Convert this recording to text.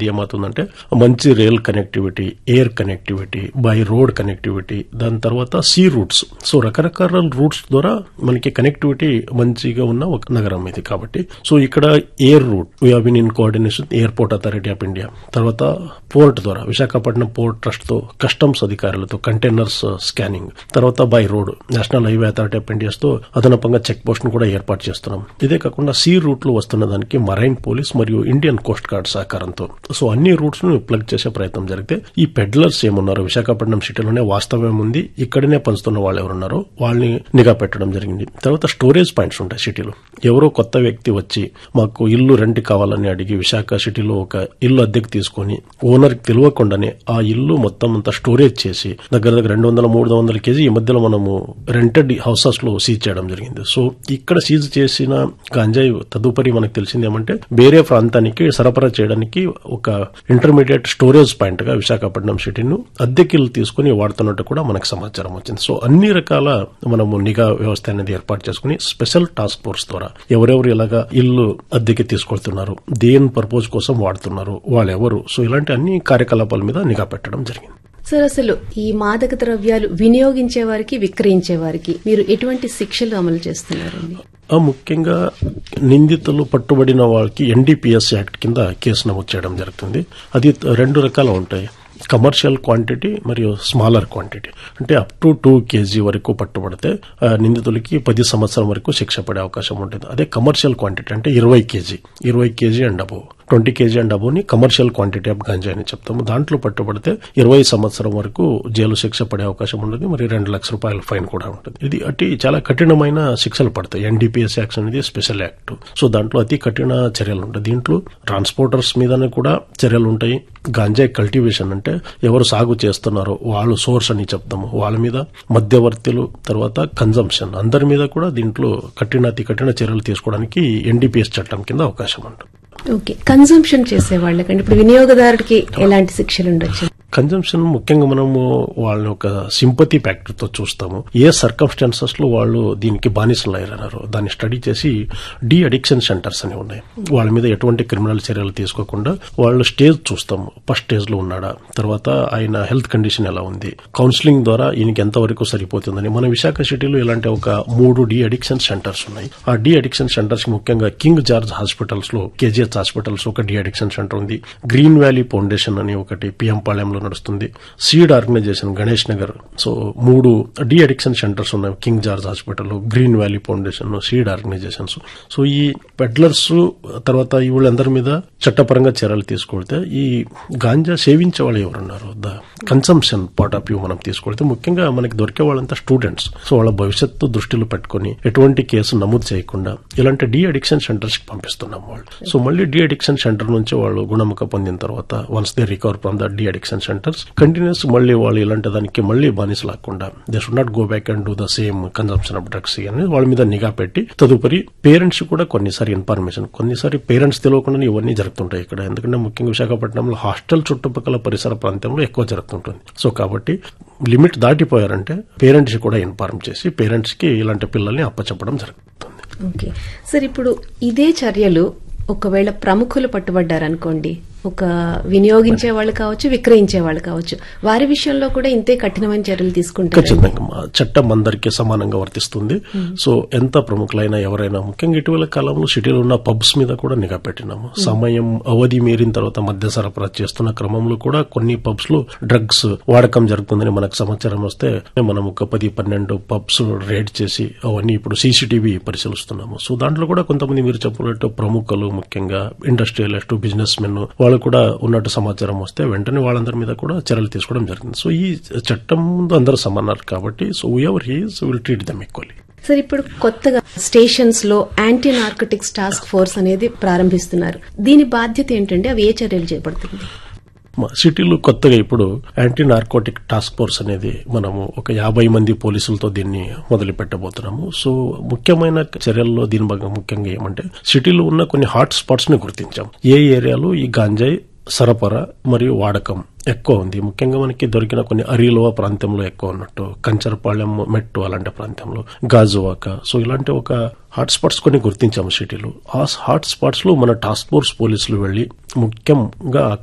అది ఏమవుతుందంటే మంచి rail connectivity air connectivity by road connectivity దాని తర్వాత సీ రూట్స్ సో రకరకాల రూట్స్ ద్వారా మనకి కనెక్టివిటీ మంచిగా ఉన్న ఒక నగరం ఇది కాబట్టి సో ఇక్కడ air route win in coordination airport authority of India తర్వాత పోర్ట్ ద్వారా విశాఖపట్నం పోర్ట్ ట్రస్ట్ తో కస్టమ్స్ అధికారులతో కంటైనర్స్ స్కానింగ్ తర్వాత by road national highway authority of India's తో అదనపంగా చెక్ పోస్ట్ ను కూడా ఏర్పాటు చేస్తున్నాం ఇదే కాకుండా సీ రూట్ లో వస్తున్న దానికి మరైన్ పోలీస్ మరియు ఇండియన్ కోస్ట్ గార్డ్ సహకారంతో సో అన్ని రూట్స్ ను ప్లగ్ చేసే ప్రయత్నం జరిగితే ఈ పెడ్లర్స్ ఏమున్నారో విశాఖపట్నం సిటీలోనే వాస్తవం ఉంది ఇక్కడనే పంచుతున్న వాళ్ళు ఎవరున్నారో వాళ్ళని నిఘా పెట్టడం జరిగింది తర్వాత స్టోరేజ్ పాయింట్స్ ఉంటాయి సిటీలో ఎవరో కొత్త వ్యక్తి వచ్చి మాకు ఇల్లు రెంట్ కావాలని అడిగి విశాఖ సిటీలో ఒక ఇల్లు అద్దెకు తీసుకొని ఓనర్ కి తెలియకుండానే ఆ ఇల్లు మొత్తం అంతా స్టోరేజ్ చేసి దగ్గర దగ్గర రెండు వందల మూడు వందల కేజీ ఈ మధ్యలో మనము రెంటెడ్ హౌసెస్ లో సీజ్ చేయడం జరిగింది సో ఇక్కడ సీజ్ చేసిన గంజాయి తదుపరి మనకు తెలిసింది ఏమంటే వేరే ప్రాంతానికి సరఫరా చేయడానికి ఒక ఇంటర్మీడియట్ స్టోరేజ్ పాయింట్ గా విశాఖపట్నం సిటీను అద్దెకిల్లు తీసుకుని వాడుతున్నట్టు కూడా మనకు సమాచారం వచ్చింది సో అన్ని రకాల మనము నిఘా వ్యవస్థ అనేది ఏర్పాటు చేసుకుని స్పెషల్ టాస్క్ ఫోర్స్ ద్వారా ఎవరెవరు ఇలాగా ఇల్లు అద్దెకి తీసుకొడుతున్నారు దేని పర్పోజ్ కోసం వాడుతున్నారు వాళ్ళెవరు సో ఇలాంటి అన్ని కార్యకలాపాల మీద నిఘా పెట్టడం జరిగింది సార్ అసలు ఈ మాదక ద్రవ్యాలు వినియోగించే వారికి విక్రయించే వారికి మీరు ఎటువంటి శిక్షలు అమలు చేస్తున్నారండి ఆ ముఖ్యంగా నిందితులు పట్టుబడిన వాళ్ళకి ఎన్డీపీఎస్ యాక్ట్ కింద కేసు నమోదు చేయడం జరుగుతుంది అది రెండు రకాలు ఉంటాయి కమర్షియల్ క్వాంటిటీ మరియు స్మాలర్ క్వాంటిటీ అంటే అప్ టు టూ కేజీ వరకు పట్టుబడితే ఆ, నిందితులకి పది సంవత్సరం వరకు శిక్ష పడే అవకాశం ఉంటుంది అదే కమర్షియల్ క్వాంటిటీ అంటే ఇరవై కేజీ ఇరవై KG and above twenty KG and అబోవ్ని కమర్షియల్ క్వాంటిటీ ఆఫ్ గంజా అని చెప్తాము దాంట్లో పట్టుబడితే ఇరవై సంవత్సరం వరకు జైలు శిక్ష పడే అవకాశం ఉంటుంది మరి రెండు లక్షల రూపాయల ఫైన్ కూడా ఉంటుంది ఇది అతి చాలా కఠినమైన శిక్షలు పడతాయి ఎన్డీపీఎస్ యాక్ట్ అనేది స్పెషల్ యాక్ట్ సో దాంట్లో అతి కఠిన చర్యలు ఉంటాయి దీంట్లో ట్రాన్స్పోర్టర్స్ మీదనే కూడా చర్యలు ఉంటాయి గాంజాయి కల్టివేషన్ అంటే ఎవరు సాగు చేస్తున్నారో వాళ్ళు సోర్స్ అని చెప్తాము వాళ్ళ మీద మధ్యవర్తులు తర్వాత కన్జంప్షన్ అందరి మీద కూడా దీంట్లో కఠిన అతి కఠిన చర్యలు తీసుకోవడానికి ఎన్డీపీఎస్ చట్టం కింద అవకాశం ఉంటుంది ఓకే కన్సంప్షన్ చేసే వాళ్ళకండి ఇప్పుడు వినియోగదారుడికి ఎలాంటి శిక్షలు ఉండొచ్చు కన్జంప్షన్ ముఖ్యంగా మనము వాళ్ళని ఒక సింపతి ఫ్యాక్టర్ తో చూస్తాము ఏ సర్కమ్స్టాన్సెస్ లో వాళ్ళు దీనికి బానిసలు అయ్యారన్నారు దాన్ని స్టడీ చేసి డి అడిక్షన్ సెంటర్స్ అని ఉన్నాయి వాళ్ళ మీద ఎటువంటి క్రిమినల్ చర్యలు తీసుకోకుండా వాళ్ళు స్టేజ్ చూస్తాము ఫస్ట్ స్టేజ్ లో ఉన్నాడా తర్వాత ఆయన హెల్త్ కండిషన్ ఎలా ఉంది కౌన్సిలింగ్ ద్వారా ఈయనకి ఎంతవరకు సరిపోతుందని మన విశాఖ సిటీలో ఇలాంటి ఒక మూడు డి అడిక్షన్ సెంటర్స్ ఉన్నాయి ఆ డి అడిక్షన్ సెంటర్స్ ముఖ్యంగా కింగ్ జార్జ్ హాస్పిటల్స్ లో కేజీహెచ్ హాస్పిటల్స్ ఒక డి అడిక్షన్ సెంటర్ ఉంది గ్రీన్ వ్యాలీ ఫౌండేషన్ అని ఒకటి పిఎం పాళెంలో నడుస్తుంది Seed organisation Ganesh Nagar so మూడు డి అడిక్షన్ సెంటర్స్ ఉన్నాయి King George hospital Green Valley Foundation Seed organisations so ఈ పెడ్లర్స్ తర్వాత ఈ వీళ్ళందరి మీద చట్టపరంగా చర్యలు తీసుకొడితే ఈ గాంజా సేవించే వాళ్ళు ఎవరున్నారు the consumption part of view మనం తీసుకొడితే ముఖ్యంగా మనకి దొరికే వాళ్ళంతా స్టూడెంట్స్ సో వాళ్ళ భవిష్యత్తు దృష్టిలో పెట్టుకుని ఎటువంటి కేసు నమోదు చేయకుండా ఇలాంటి డి అడిక్షన్ సెంటర్స్ కి పంపిస్తున్నాం వాళ్ళు సో మళ్ళీ డి అడిక్షన్ సెంటర్ నుంచి వాళ్ళు గుణముఖ పొందిన తర్వాత once they recover from the de addiction centres continues మళ్ళీ వాళ్ళు ఇలాంటి దానికి మళ్ళీ బానిస లాక్కుండా they should not go back and do the same consumption of drugs అని వాళ్ళ మీద నిఘా పెట్టి తదుపరి పేరెంట్స్ కూడా కొన్నిసారి ఇన్ఫర్మేషన్ కొన్నిసారి పేరెంట్స్ తెలియకుండా ఇవన్నీ జరుగుతుంటాయి ఇక్కడ ఎందుకంటే ముఖ్యంగా విశాఖపట్నంలో హాస్టల్ చుట్టుపక్కల పరిసర ప్రాంతంలో ఎక్కువ జరుగుతుంటుంది సో కాబట్టి లిమిట్ దాటిపోయారంటే పేరెంట్స్ కూడా ఇన్ఫార్మ్ చేసి పేరెంట్స్ కి ఇలాంటి పిల్లల్ని అప్పచెప్పడం జరుగుతుంది ఓకే సార్ ఇప్పుడు ఇదే చర్యలు ఒకవేళ ప్రముఖులు పట్టుబడ్డారనుకోండి ఒక వినియోగించే వాళ్ళు కావచ్చు విక్రయించే వాళ్ళు కావచ్చు వారి విషయంలో కూడా ఇంతే కఠినమైన చర్యలు తీసుకుంటారు ఖచ్చితంగా మా చట్టం అందరికీ సమానంగా వర్తిస్తుంది సో ఎంత ప్రముఖులైనా ఎవరైనా ముఖ్యంగా ఇటీవల కాలంలో సిటీలో ఉన్న పబ్స్ మీద కూడా నిఘా పెట్టినాము సమయం అవధి మీరిన తర్వాత మద్య సరఫరా చేస్తున్న క్రమంలో కూడా కొన్ని పబ్స్ లో డ్రగ్స్ వాడకం జరుగుతుందని మనకు సమాచారం వస్తే మనం ఒక పది పన్నెండు పబ్స్ రేడ్ చేసి అవన్నీ ఇప్పుడు సీసీటీవీ పరిశీలిస్తున్నాము సో దాంట్లో కూడా కొంతమంది మీరు చెప్పినట్టు ప్రముఖులు ముఖ్యంగా ఇండస్ట్రియలిస్ట్ బిజినెస్ మెన్ వాళ్ళు కూడా ఉన్నట్టు సమాచారం వస్తే వెంటనే వాళ్ళందరి మీద కూడా చర్యలు తీసుకోవడం జరిగింది సో ఈ చట్టం ముందు అందరూ సమానారు కాబట్టి so ever he's will treat them equally sir ఇప్పుడు కొత్తగా స్టేషన్స్ లో యాంటీ నార్కోటిక్స్ టాస్క్ ఫోర్స్ అనేది ప్రారంభిస్తున్నారు దీని బాధ్యత ఏంటంటే అవి ఏ చర్యలు చేపడుతుంది మా సిటీలో కొత్తగా ఇప్పుడు యాంటీ నార్కోటిక్ టాస్క్ ఫోర్స్ అనేది మనము ఒక యాభై మంది పోలీసులతో దీన్ని మొదలు పెట్టబోతున్నాము సో ముఖ్యమైన చర్యల్లో దీని భాగంగా ముఖ్యంగా ఏమంటే సిటీలో ఉన్న కొన్ని హాట్ స్పాట్స్ ని గుర్తించాం ఏ ఏరియాలో ఈ గాంజాయి సరఫరా మరియు వాడకం ఎక్కువ ఉంది ముఖ్యంగా మనకి దొరికిన కొన్ని అరిలోవ ప్రాంతంలో ఎక్కువ ఉన్నట్టు కంచరపాళెం మెట్టు అలాంటి ప్రాంతంలో గాజువాక సో ఇలాంటి ఒక హాట్ స్పాట్స్ కొన్ని గుర్తించాము సిటీలో ఆ హాట్ స్పాట్స్ లో మన టాస్క్ ఫోర్స్ పోలీసులు వెళ్లి ముఖ్యంగా